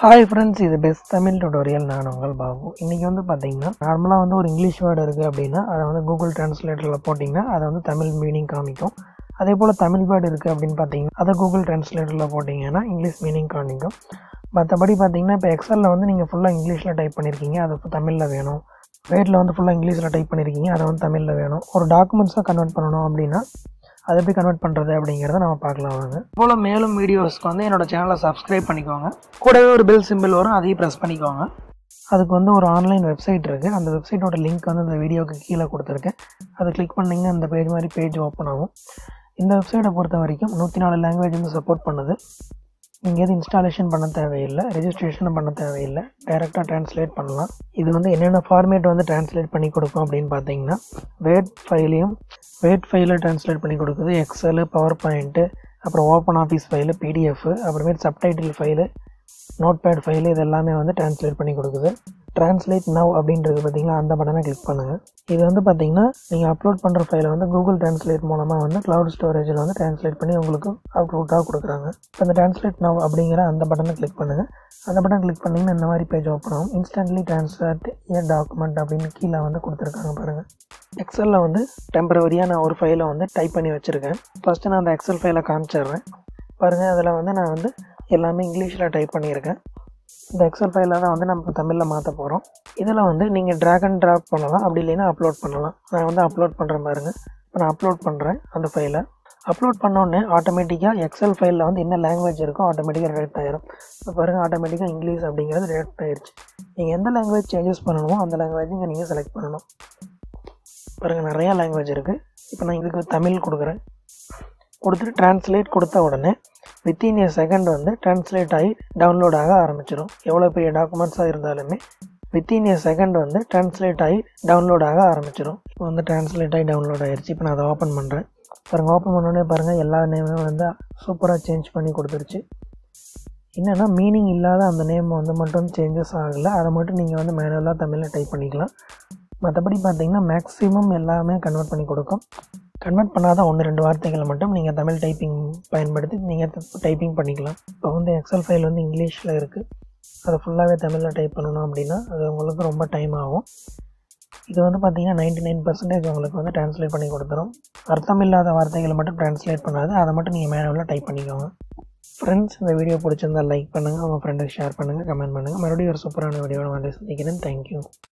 hi friends இது best Tamil tutorial நான் உங்கள் பாபு இன்றைக்கி வந்து பார்த்தீங்கன்னா நார்மலாக வந்து ஒரு இங்கிலீஷ் வேர்டு இருக்குது அப்படின்னா அதை வந்து கூகுள் டிரான்ஸ்லேட்டரில் போட்டிங்கன்னா அதை வந்து தமிழ் மீனிங் காமிக்கும் அதே போல் தமிழ் வேர்டு இருக்குது அப்படின்னு பார்த்தீங்கன்னா அதை கூகுள் டிரான்ஸ்லேட்டரில் போட்டிங்கன்னா இங்கிலீஷ் மீனிங் காமிக்கும் மற்றபடி பார்த்தீங்கன்னா இப்போ எக்ஸலில் வந்து நீங்கள் ஃபுல்லாக இங்கிலீஷில் டைப் பண்ணியிருக்கீங்க அது இப்போ தமிழில் வேணும் வேர்டில் வந்து ஃபுல்லாக இங்கிலீஷில் டைப் பண்ணியிருக்கீங்க அதை வந்து தமிழில் வேணும் ஒரு டாக்குமெண்ட்ஸாக கன்வெர்ட் பண்ணணும் அப்படின்னா அதை எப்படி கன்வெர்ட் பண்ணுறது அப்படிங்கிறத நம்ம பார்க்கலாம் வாங்க போல் மேலும் வீடியோஸ்க்கு வந்து என்னோட சேனலை சப்ஸ்கிரைப் பண்ணிக்கோங்க கூடவே ஒரு பெல் சிம்பிள் வரும் அதையும் ப்ரெஸ் பண்ணிக்கோங்க அதுக்கு வந்து ஒரு ஆன்லைன் வெப்சைட் இருக்குது அந்த வெப்சைட்டோட லிங்க் வந்து இந்த வீடியோக்கு கீழே கொடுத்துருக்கேன் அதை கிளிக் பண்ணிங்கன்னா அந்த பேஜ் மாதிரி பேஜ் ஓப்பன் ஆகும் இந்த வெப்சைட்டை பொறுத்த வரைக்கும் நூற்றி நாலு லாங்குவேஜ் வந்து சப்போர்ட் பண்ணுது நீங்கள் எதுவும் இன்ஸ்டாலேஷன் பண்ண தேவையில்லை ரெஜிஸ்ட்ரேஷன் பண்ண தேவையில்லை டைரெக்டாக ட்ரான்ஸ்லேட் பண்ணலாம் இது வந்து என்னென்ன ஃபார்மேட் வந்து ட்ரான்ஸ்லேட் பண்ணி கொடுக்கும் அப்படின்னு பார்த்தீங்கன்னா வேர்ட் ஃபைலையும் வேர்ட் ஃபைலை ட்ரான்ஸ்லேட் பண்ணி கொடுக்குது எக்ஸலு பவர் பாயிண்ட்டு அப்புறம் ஓப்பன் ஆஃபீஸ் ஃபைலு பிடிஎஃப் அப்புறமேட்டு subtitle file Notepad file இது எல்லாமே வந்து ட்ரான்ஸ்லேட் பண்ணி கொடுக்குது ட்ரான்ஸ்லேட் நவ் அப்படின்றது பார்த்தீங்கன்னா அந்த பட்டனை கிளிக் பண்ணுங்கள் இது வந்து பார்த்தீங்கன்னா நீங்கள் அப்லோட் பண்ணுற ஃபைலை வந்து கூகுள் ட்ரான்ஸ்லேட் மூலமாக வந்து க்ளவுட் ஸ்டோரேஜில் வந்து ட்ரான்ஸ்லேட் பண்ணி உங்களுக்கு அவுட்புட்டாக கொடுக்குறாங்க இப்போ அந்த ட்ரான்ஸ்லேட் நவ் அப்படிங்கிற அந்த பட்டனை கிளிக் பண்ணுங்கள் அந்த பட்டன் கிளிக் பண்ணிங்கன்னா இந்த மாதிரி பேஜ் ஓப்பன் ஆகும் இன்ஸ்டன்ட்லி ட்ரான்ஸ்லேட் ஏ டாக்குமெண்ட் அப்படின்னு கீழே வந்து கொடுத்துருக்காங்க பாருங்கள் எக்ஸலில் வந்து டெம்பரவரியாக நான் ஒரு ஃபைலை வந்து டைப் பண்ணி வச்சுருக்கேன் ஃபஸ்ட்டு நான் அந்த எக்ஸல் ஃபைலை காமிச்சிடுறேன் பாருங்கள் அதில் வந்து நான் வந்து எல்லாமே இங்கிலீஷில் டைப் பண்ணியிருக்கேன் இந்த எக்ஸல் ஃபைலில் தான் வந்து நம்ம தமிழில் மாற்ற போகிறோம் இதில் வந்து நீங்கள் ட்ராக் அண்ட் ட்ராப் பண்ணலாம் அப்படி இல்லைன்னா அப்லோட் பண்ணலாம் நான் வந்து அப்லோட் பண்ணுறேன் பாருங்கள் இப்போ நான் அப்லோட் பண்ணுறேன் அந்த ஃபைலை அப்லோட் பண்ணோடனே ஆட்டோமேட்டிக்காக எக்ஸல் ஃபைலில் வந்து என்ன லாங்குவேஜ் இருக்கோ ஆட்டோமேட்டிக்காக ரெடக்ட் ஆயிரும் இப்போ பாருங்கள் ஆட்டோமேட்டிக்காக இங்கிலீஷ் அப்படிங்கிறது ரெடக்ட் ஆயிடுச்சு நீங்கள் எந்த லாங்குவேஜ் சேஞ்சஸ் பண்ணணுமோ அந்த லாங்குவேஜ் இங்கே நீங்கள் செலக்ட் பண்ணணும் பாருங்கள் நிறையா லாங்குவேஜ் இருக்குது இப்போ நான் இதுக்கு தமிழ் கொடுக்குறேன் கொடுத்துட்டு ட்ரான்ஸ்லேட் கொடுத்த உடனே வித்தின் ஏ செகண்ட் வந்து ட்ரான்ஸ்லேட் ஆகி டவுன்லோட் ஆக ஆரம்பிச்சிடும் எவ்வளோ பெரிய டாக்குமெண்ட்ஸாக இருந்தாலுமே வித்தின் ஏ செகண்ட் வந்து ட்ரான்ஸ்லேட் ஆகி டவுன்லோட் ஆக ஆரம்பிச்சிடும் இப்போ வந்து ட்ரான்ஸ்லேட் ஆகி டவுன்லோட் ஆகிடுச்சு இப்போ நான் அதை ஓப்பன் பண்ணுறேன் பாருங்கள் ஓப்பன் பண்ணோடனே பாருங்கள் எல்லா நேமுமே வந்து சூப்பராக சேஞ்ச் பண்ணி கொடுத்துருச்சு என்னென்னா மீனிங் இல்லாத அந்த நேம் வந்து மட்டும் சேஞ்சஸ் ஆகலை அதை மட்டும் நீங்கள் வந்து மேனுவலாக தமிழில் டைப் பண்ணிக்கலாம் மற்றபடி பார்த்தீங்கன்னா மேக்ஸிமம் எல்லாமே கன்வெர்ட் பண்ணி கொடுக்கும் கன்வெர்ட் பண்ணாத ஒன்று ரெண்டு வார்த்தைகளை மட்டும் நீங்கள் தமிழ் டைப்பிங் பயன்படுத்தி நீங்கள் டைப்பிங் பண்ணிக்கலாம் இப்போ வந்து எக்ஸல் ஃபைல் வந்து இங்கிலீஷில் இருக்குது அதை ஃபுல்லாகவே தமிழில் டைப் பண்ணணும் அப்படின்னா அது உங்களுக்கு ரொம்ப டைம் ஆகும் இது வந்து பார்த்தீங்கன்னா நைன்டி நைன் பர்சன்டேஜ் உங்களுக்கு வந்து ட்ரான்ஸ்லேட் பண்ணி கொடுத்துரும் அர்த்தம் இல்லாத வார்த்தைகளை மட்டும் ட்ரான்ஸ்லேட் பண்ணாது அதை மட்டும் நீங்கள் மேனுவலாக டைப் பண்ணிக்கோங்க ஃப்ரெண்ட்ஸ் இந்த வீடியோ பிடிச்சிருந்தால் லைக் பண்ணுங்கள் உங்கள் ஃப்ரெண்டுக்கு ஷேர் பண்ணுங்கள் கமெண்ட் பண்ணுங்கள் மறுபடியும் ஒரு சூப்பரான வீடியோவில் வந்து சந்திக்கிறேன் தேங்க்யூ